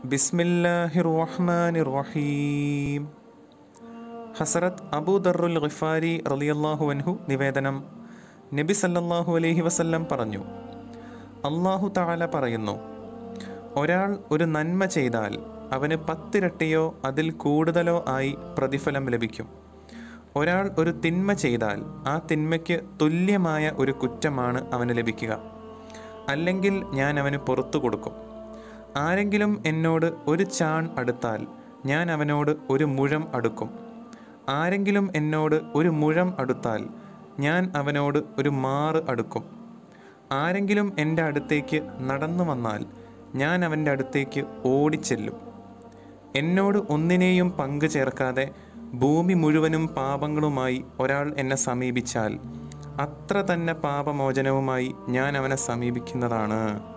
ബിസ്മില്ലാഹിർ റഹ്മാനിർ റഹീം ഹസരത്ത് അബൂദറുൽ ഖിഫാരി റളിയല്ലാഹു അൻഹു നിവേദനം നബി സല്ലല്ലാഹു അലൈഹി വസല്ലം പറഞ്ഞു അള്ളാഹു തആല പറയുന്നു ഒരാൾ ഒരു നന്മ ചെയ്താൽ അവന് പത്തിരട്ടിയോ അതിൽ കൂടുതലോ ആയി പ്രതിഫലം ലഭിക്കും ഒരാൾ ഒരു തിന്മ ചെയ്താൽ ആ തിന്മയ്ക്ക് തുല്യമായ ഒരു കുറ്റമാണ് അവന് ലഭിക്കുക അല്ലെങ്കിൽ ഞാൻ അവന് പുറത്തു കൊടുക്കും ആരെങ്കിലും എന്നോട് ഒരു ചാൺ അടുത്താൽ ഞാൻ അവനോട് ഒരു മുഴം അടുക്കും ആരെങ്കിലും എന്നോട് ഒരു മുഴം അടുത്താൽ ഞാൻ അവനോട് ഒരു മാറ് അടുക്കും ആരെങ്കിലും എൻ്റെ അടുത്തേക്ക് നടന്നു വന്നാൽ ഞാൻ അവൻ്റെ അടുത്തേക്ക് ഓടിച്ചെല്ലും എന്നോട് ഒന്നിനെയും പങ്കു ചേർക്കാതെ ഭൂമി മുഴുവനും പാപങ്ങളുമായി ഒരാൾ എന്നെ സമീപിച്ചാൽ അത്ര തന്നെ പാപമോചനവുമായി ഞാൻ അവനെ സമീപിക്കുന്നതാണ്